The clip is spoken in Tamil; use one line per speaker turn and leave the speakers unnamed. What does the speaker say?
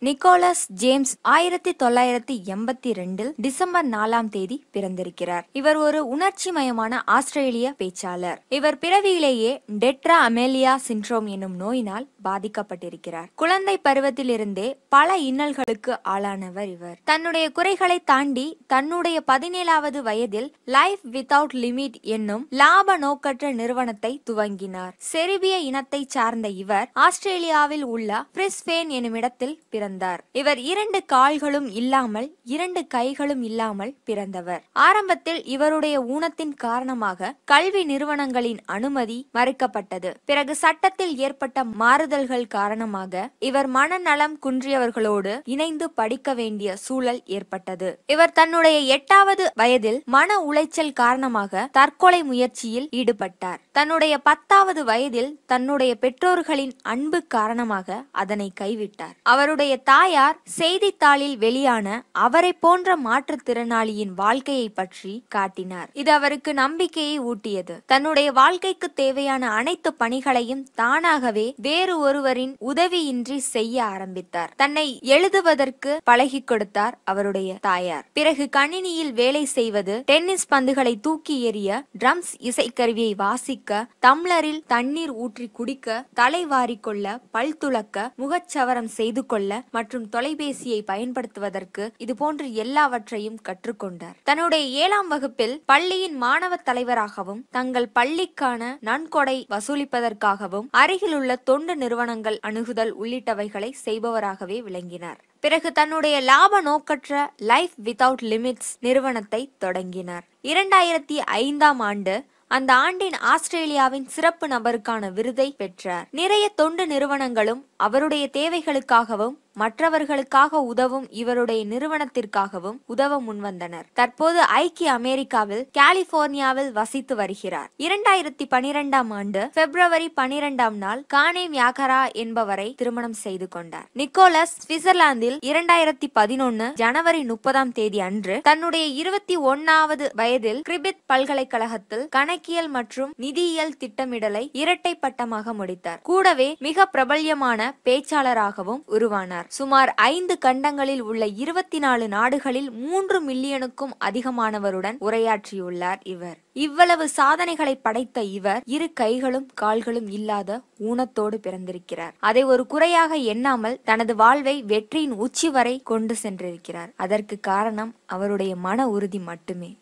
நிக்கோலஸ் ஜேம்ஸ் ஆயிரத்தி தொள்ளாயிரத்தி எண்பத்தி ரெண்டில் டிசம்பர் நாலாம் தேதி பிறந்திருக்கிறார் இவர் ஒரு உணர்ச்சிமயமான ஆஸ்திரேலிய பேச்சாளர் இவர் பிறவியிலேயே டெட்ரா அமேலியா சிண்ட்ரோம் என்னும் நோயினால் பாதிக்கப்பட்டிருக்கிறார் குழந்தை பருவத்திலிருந்தே பல இன்னல்களுக்கு ஆளானவர் இவர் தன்னுடைய குறைகளை தாண்டி தன்னுடைய பதினேழாவது வயதில் லைஃப் வித்தவுட் லிமிட் என்னும் லாப நோக்கற்ற நிறுவனத்தை துவங்கினார் செரிபிய இனத்தை சார்ந்த இவர் ஆஸ்திரேலியாவில் உள்ள பிரிஸ்பேன் எனும் இடத்தில் பிறந்தார் இவர் இரண்டு கால்களும் இல்லாமல் இரண்டு கைகளும் இல்லாமல் பிறந்தவர் ஆரம்பத்தில் இவருடைய ஊனத்தின் காரணமாக கல்வி நிறுவனங்களின் அனுமதி மறுக்கப்பட்டது பிறகு சட்டத்தில் ஏற்பட்ட மாறுதல்கள் காரணமாக இவர் மனநலம் குன்றியவர்களோடு இணைந்து படிக்க வேண்டிய சூழல் ஏற்பட்டது இவர் தன்னுடைய எட்டாவது வயதில் மன உளைச்சல் காரணமாக தற்கொலை முயற்சியில் ஈடுபட்டார் தன்னுடைய பத்தாவது வயதில் தன்னுடைய பெற்றோர்களின் அன்பு காரணமாக அதனை கைவிட்டார் அவருடைய தாயார் செய்தித்தாளில் வெளியான அவரை போன்ற மாற்றுத்திறனாளியின் வாழ்க்கையை பற்றி காட்டினார் இது அவருக்கு நம்பிக்கையை ஊட்டியது தன்னுடைய வாழ்க்கைக்கு தேவையான அனைத்து பணிகளையும் தானாகவே வேறு ஒருவரின் உதவியின்றி செய்ய ஆரம்பித்தார் தன்னை எழுதுவதற்கு பழகிக் கொடுத்தார் அவருடைய தாயார் பிறகு கணினியில் வேலை செய்வது டென்னிஸ் பந்துகளை தூக்கி எறிய ட்ரம்ஸ் இசைக்கருவியை வாசிக்க தம்ளரில் தண்ணீர் ஊற்றி குடிக்க தலை வாரிக்கொள்ள பல் துலக்க முகச்சவரம் செய்து கொள்ள மற்றும் தொலைபேசியை பயன்படுத்துவதற்கு இது போன்று எல்லாவற்றையும் கற்றுக்கொண்டார் தன்னுடைய ஏழாம் வகுப்பில் பள்ளியின் மாணவ தலைவராகவும் தங்கள் பள்ளிக்கான நன்கொடை வசூலிப்பதற்காகவும் அருகிலுள்ள தொண்டு நிறுவனங்கள் அணுகுதல் உள்ளிட்டவைகளை செய்பவராகவே விளங்கினார் பிறகு தன்னுடைய லாப நோக்கற்ற லைஃப் வித்தவுட் லிமிட்ஸ் நிறுவனத்தை தொடங்கினார் இரண்டாயிரத்தி ஐந்தாம் ஆண்டு அந்த ஆண்டின் ஆஸ்திரேலியாவின் சிறப்பு நபருக்கான விருதை பெற்றார் நிறைய தொண்டு நிறுவனங்களும் அவருடைய தேவைகளுக்காகவும் மற்றவர்களுக்காக உதவும் இவருடைய நிறுவனத்திற்காகவும் உதவ முன்வந்தனர் தற்போது ஐக்கிய அமெரிக்காவில் கலிபோர்னியாவில் வசித்து வருகிறார் இரண்டாயிரத்தி பனிரெண்டாம் ஆண்டு பிப்ரவரி பனிரெண்டாம் நாள் கானே மியாகரா என்பவரை திருமணம் செய்து கொண்டார் நிக்கோலஸ் சுவிட்சர்லாந்தில் இரண்டாயிரத்தி பதினொன்னு ஜனவரி முப்பதாம் தேதி அன்று தன்னுடைய இருபத்தி ஒன்னாவது வயதில் கிரிபித் பல்கலைக்கழகத்தில் கணக்கியல் மற்றும் நிதியியல் திட்டமிடலை இரட்டை பட்டமாக முடித்தார் கூடவே மிக பிரபல்யமான பேச்சாளராகவும் உருவானார் சுமார் ஐந்து கண்டங்களில் உள்ள இருபத்தி நாலு நாடுகளில் மூன்று மில்லியனுக்கும் அதிகமானவருடன் உரையாற்றியுள்ளார் இவர் இவ்வளவு சாதனைகளை படைத்த இவர் இரு கைகளும் கால்களும் இல்லாத ஊனத்தோடு பிறந்திருக்கிறார் அதை ஒரு குறையாக எண்ணாமல் தனது வாழ்வை வெற்றியின் உச்சி வரை கொண்டு சென்றிருக்கிறார் அதற்கு காரணம் அவருடைய மன உறுதி மட்டுமே